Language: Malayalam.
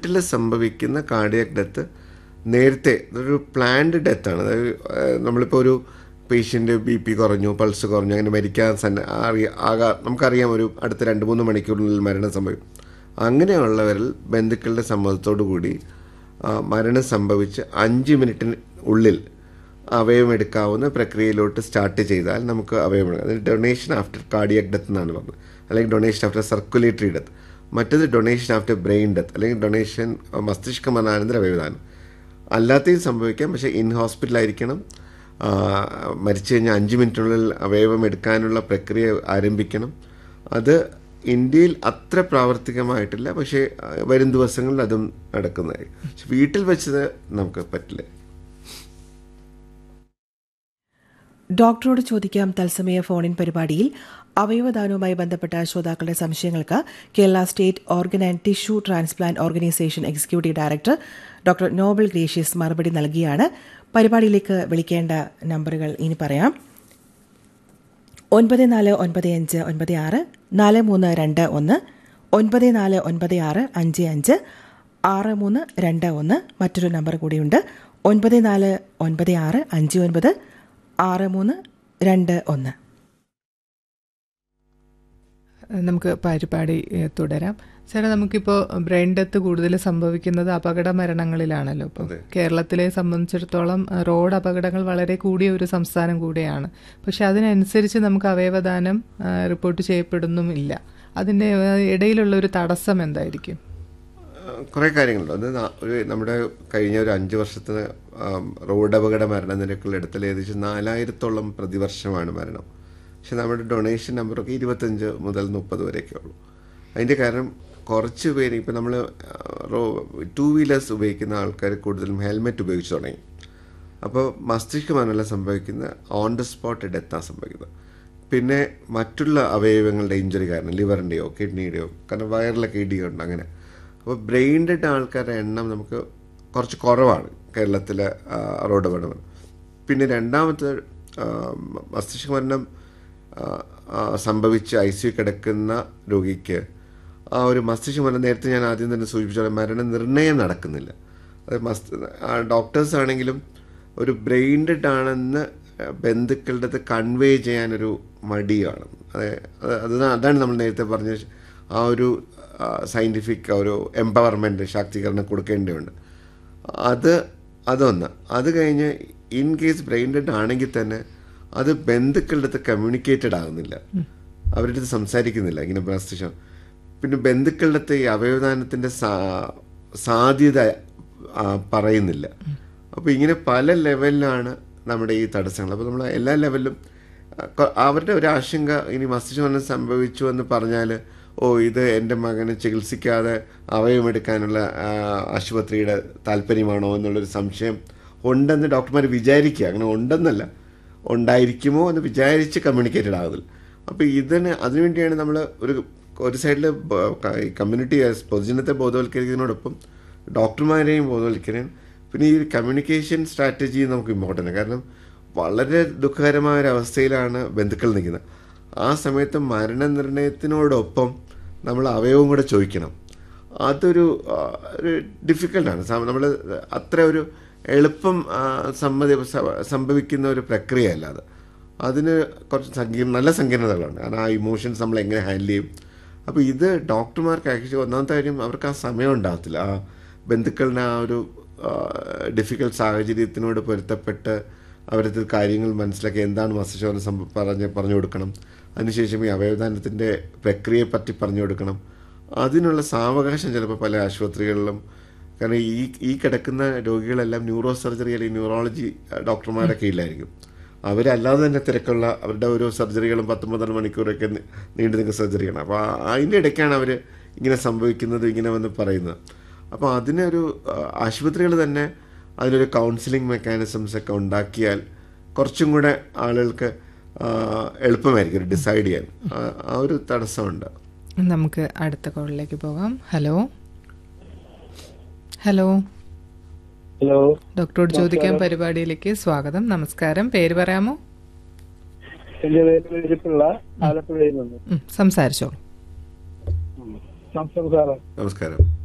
വീട്ടിൽ സംഭവിക്കുന്ന കാർഡിയക് ഡെത്ത് നേരത്തെ ഒരു പ്ലാൻഡ് ഡെത്താണ് അതായത് ഏഹ്, നമ്മളിപ്പോൾ ഒരു പേഷ്യൻ്റ് ബി പി കുറഞ്ഞു പൾസ് കുറഞ്ഞു അങ്ങനെ മരിക്കാൻ സന്ന അറിയാ ആകാ നമുക്കറിയാം ഒരു അടുത്ത രണ്ട് മൂന്ന് മണിക്കൂറിനുള്ളിൽ മരണം സംഭവിക്കും അങ്ങനെയുള്ളവരിൽ ബന്ധുക്കളുടെ സമ്മതത്തോടു കൂടി ആ, മരണം സംഭവിച്ച് അഞ്ച് മിനിറ്റിന് ഉള്ളിൽ അവയവം എടുക്കാവുന്ന പ്രക്രിയയിലോട്ട് സ്റ്റാർട്ട് ചെയ്താൽ നമുക്ക് അവയവം എടുക്കാം അതിന് ഡൊണേഷൻ ആഫ്റ്റർ കാർഡിയക് ഡെത്ത് എന്നാണ് പറഞ്ഞത് അല്ലെങ്കിൽ ഡൊണേഷൻ ആഫ്റ്റർ സർക്കുലേറ്ററി ഡെത്ത് മറ്റത് ഡൊണേഷൻ ആഫ്റ്റർ ബ്രെയിൻ ഡെത്ത് അല്ലെങ്കിൽ ഡൊണേഷൻ മസ്തിഷ്ക മരണാനന്തര അവയവദാനം അല്ലാത്തതും സംഭവിക്കാം പക്ഷേ ഇൻ ഹോസ്പിറ്റലായിരിക്കണം ആ, മരിച്ചു കഴിഞ്ഞാൽ അഞ്ച് മിനിറ്റിനുള്ളിൽ അവയവം എടുക്കാനുള്ള പ്രക്രിയ ആരംഭിക്കണം അത് ഇന്ത്യയിൽ അത്ര പ്രാവർത്തികമായിട്ടില്ല പക്ഷേ ആ, വരും ദിവസങ്ങളിൽ അതും നടക്കുന്നതായി പക്ഷെ വീട്ടിൽ വെച്ചത് നമുക്ക് പറ്റില്ല ഡോക്ടറോട് ചോദിക്കാം തത്സമയ ഫോണിൻ പരിപാടിയിൽ അവയവദാനവുമായി ബന്ധപ്പെട്ട ശ്രോതാക്കളുടെ സംശയങ്ങൾക്ക് Kerala state organ and tissue transplant organisation executive director doctor Noble Gracious മറുപടി നൽകിയാണ് പരിപാടിയിലേക്ക് വിളിക്കേണ്ട നമ്പറുകൾ ഇനി പറയാം ഒൻപത് നാല് ഒൻപത് അഞ്ച് ഒൻപത് ആറ് നാല് മൂന്ന് രണ്ട് ഒന്ന് ഒൻപത് നാല് ഒൻപത് ആറ് അഞ്ച് അഞ്ച് ആറ് മൂന്ന് രണ്ട് ഒന്ന് മറ്റൊരു നമ്പർ കൂടിയുണ്ട് ഒൻപത് നാല് ഒൻപത് ആറ് അഞ്ച് ഒൻപത് ആറ് മൂന്ന് രണ്ട് ഒന്ന് നമുക്ക് പരിപാടി ഏഹ്, തുടരാം സാറേ നമുക്കിപ്പോൾ ബ്രെയിൻ ഡെത്ത് കൂടുതൽ സംഭവിക്കുന്നത് അപകട മരണങ്ങളിലാണല്ലോ ഇപ്പോൾ അതെ. കേരളത്തിലെ സംബന്ധിച്ചിടത്തോളം അഹ്, റോഡ് അപകടങ്ങൾ വളരെ കൂടിയ ഒരു സംസ്ഥാനം കൂടിയാണ് പക്ഷെ അതിനനുസരിച്ച് നമുക്ക് അവയവദാനം ആഹ്, റിപ്പോർട്ട് ചെയ്യപ്പെടുന്നുമില്ല അതിൻ്റെ ആഹ്, ഇടയിലുള്ള ഒരു തടസ്സം എന്തായിരിക്കും കുറേ കാര്യങ്ങളുണ്ട് ഒന്ന് നാ- ഒരു നമ്മുടെ കഴിഞ്ഞ ഒരു അഞ്ച് വർഷത്തെ ആം, റോഡ് അപകട മരണനിരക്കുകൾ എടുത്താൽ ഏകദേശം നാലായിരത്തോളം പ്രതിവർഷമാണ് മരണം പക്ഷെ നമ്മുടെ ഡൊണേഷൻ നമ്പറൊക്കെ ഇരുപത്തഞ്ച് മുതൽ മുപ്പത് വരെയൊക്കെ ഉള്ളൂ അതിൻ്റെ കാരണം കുറച്ച് പേര് ഇപ്പം നമ്മൾ ടൂ വീലേഴ്സ് ഉപയോഗിക്കുന്ന ആൾക്കാർ കൂടുതലും ഹെൽമെറ്റ് ഉപയോഗിച്ച് തുടങ്ങി അപ്പോൾ മസ്തിഷ്ക മരണമല്ല സംഭവിക്കുന്ന ഓൺ ദ സ്പോട്ട് ഡെത്താണ് സംഭവിക്കുന്നത് പിന്നെ മറ്റുള്ള അവയവങ്ങളുടെ ഇഞ്ചുറി കാരണം ലിവറിൻ്റെയോ കിഡ്നിയുടെയോ കാരണം വയറിലൊക്കെ ഇടിയുണ്ട് അങ്ങനെ അപ്പോൾ ബ്രെയിൻ ഡെഡ് ആൾക്കാരുടെ എണ്ണം നമുക്ക് കുറച്ച് കുറവാണ് കേരളത്തിലെ ആ, റോഡ് അപകടം പിന്നെ രണ്ടാമത്തെ ആ, മസ്തിഷ്ക മരണം ആ, ആ, സംഭവിച്ച് ഐ സി കിടക്കുന്ന രോഗിക്ക് ആ ഒരു മസ്തിഷ്ക മരണം നേരത്തെ ഞാൻ ആദ്യം തന്നെ സൂചിപ്പിച്ച പോലെ മരണ നിർണയം നടക്കുന്നില്ല അത് മസ്ത് ഡോക്ടേഴ്സ് ആണെങ്കിലും ഒരു ബ്രെയിൻ ഡെഡ് ആണെന്ന് ബന്ധുക്കളുടെ അടുത്ത് കൺവേ ചെയ്യാനൊരു മടിയാണ് അത് അത് അതാണ് നമ്മൾ നേരത്തെ പറഞ്ഞ ആ ഒരു സയൻറ്റിഫിക് ഒരു എംപവർമെൻറ്റ് ശാക്തീകരണം കൊടുക്കേണ്ടതുണ്ട് അത് അതൊന്ന് അത് കഴിഞ്ഞ് ഇൻ കേസ് ബ്രെയിൻ ഡെഡ് ആണെങ്കിൽ തന്നെ അത് ബന്ധുക്കളുടെ അടുത്ത് കമ്മ്യൂണിക്കേറ്റഡ് ആകുന്നില്ല അവരുടെ അടുത്ത് സംസാരിക്കുന്നില്ല ഇങ്ങനെ മസ്തിഷ്കം പിന്നെ ബന്ധുക്കളുടെ അടുത്ത് ഈ അവയവദാനത്തിൻ്റെ സാ- സാധ്യത ആ, പറയുന്നില്ല അപ്പോൾ ഇങ്ങനെ പല ലെവലിലാണ് നമ്മുടെ ഈ തടസ്സങ്ങൾ അപ്പോൾ നമ്മൾ എല്ലാ ലെവലിലും ആ, കൊ- അവരുടെ ഒരു ആശങ്ക ഇനി മസ്തിഷ്ക മരണം സംഭവിച്ചു എന്ന് പറഞ്ഞാൽ ഓ ഇത് എൻ്റെ മകനെ ചികിത്സിക്കാതെ അവയവമെടുക്കാനുള്ള ആ, ആശുപത്രിയുടെ താല്പര്യമാണോ എന്നുള്ളൊരു സംശയം ഉണ്ടെന്ന് ഡോക്ടർമാർ വിചാരിക്കുക അങ്ങനെ ഉണ്ടെന്നല്ല ഉണ്ടായിരിക്കുമോ എന്ന് വിചാരിച്ച് കമ്മ്യൂണിക്കേറ്റഡ് ആകുന്നില്ല അപ്പോൾ ഇതിന് അതിനുവേണ്ടിയാണ് നമ്മൾ ഒരു ഒരു സൈഡിൽ കമ്മ്യൂണിറ്റി പൊതുജനത്തെ ബോധവൽക്കരിക്കുന്നതിനോടൊപ്പം ഡോക്ടർമാരെയും ബോധവൽക്കരിക്കാൻ പിന്നെ ഈ കമ്മ്യൂണിക്കേഷൻ സ്ട്രാറ്റജി നമുക്ക് ഇമ്പോർട്ടൻ്റ് കാരണം വളരെ ദുഃഖകരമായ ഒരു അവസ്ഥയിലാണ് ബന്ധുക്കൾ നിൽക്കുന്നത് ആ സമയത്ത് മരണനിർണയത്തിനോടൊപ്പം നമ്മൾ അവയവം കൂടെ ചോദിക്കണം അതൊരു ആ, ഒരു ഡിഫിക്കൽട്ടാണ് നമ്മൾ അത്ര ഒരു എളുപ്പം ആ, സമ്മതി സ- സംഭവിക്കുന്ന ഒരു പ്രക്രിയയല്ല അത് അതിന് കുറച്ച് സങ്കീർണ നല്ല സങ്കീർണതകളുണ്ട് കാരണം ആ ഇമോഷൻസ് നമ്മൾ എങ്ങനെ ഹാൻഡിൽ ചെയ്യും അപ്പോൾ ഇത് ഡോക്ടർമാർക്ക് ആക്ച്വലി ഒന്നാമത്തെ കാര്യം അവർക്ക് ആ സമയം ഉണ്ടാകത്തില്ല ആ ബന്ധുക്കളുടെ ആ ഒരു ഡിഫിക്കൽട്ട് സാഹചര്യത്തിനോട് പൊരുത്തപ്പെട്ട് അവരത് കാര്യങ്ങൾ മനസ്സിലാക്കി എന്താണ് മസ്തിഷ്കം സംഭവം പറഞ്ഞ് പറഞ്ഞു കൊടുക്കണം അതിനുശേഷം ഈ അവയവദാനത്തിൻ്റെ പ്രക്രിയയെപ്പറ്റി പറഞ്ഞു കൊടുക്കണം അതിനുള്ള സാവകാശം ചിലപ്പോൾ പല ആശുപത്രികളിലും കാരണം ഈ ഈ കിടക്കുന്ന രോഗികളെല്ലാം ന്യൂറോ സർജറി അല്ലെങ്കിൽ ന്യൂറോളജി ഡോക്ടർമാരുടെ കീഴിലായിരിക്കും അവരല്ലാതെ തന്നെ തിരക്കുള്ള അവരുടെ ഓരോ സർജറികളും പത്തൊമ്പതര മണിക്കൂറൊക്കെ നി- നീണ്ടു നിൽക്കുന്ന സർജറിയാണ് അപ്പോൾ അതിൻ്റെ ഇടയ്ക്കാണ് അവർ ഇങ്ങനെ സംഭവിക്കുന്നത് ഇങ്ങനെ വന്ന് പറയുന്നത് അപ്പോൾ അതിനൊരു ആശുപത്രികൾ തന്നെ അതിനൊരു കൗൺസിലിംഗ് മെക്കാനിസംസ് ഒക്കെ ഉണ്ടാക്കിയാൽ കുറച്ചും കൂടെ ആളുകൾക്ക് ആ, എളുപ്പമായിരിക്കും ഡിസൈഡ് ചെയ്യാൻ ആ- ആ ഒരു തടസ്സമുണ്ട് നമുക്ക് അടുത്ത കോളിലേക്ക് പോകാം ഹലോ ഹലോ ഹലോ ഡോക്ടറോട് ചോദിക്കാൻ പരിപാടിയിലേക്ക് സ്വാഗതം നമസ്കാരം പേര് പറയാമോ എന്റെ പേര് വെജിപ്പിള്ള ആലപ്പുഴയിൽ നിന്ന് ഉം, സംസാരിച്ചോളൂ നമസ്കാരം സാറേ നമസ്കാരം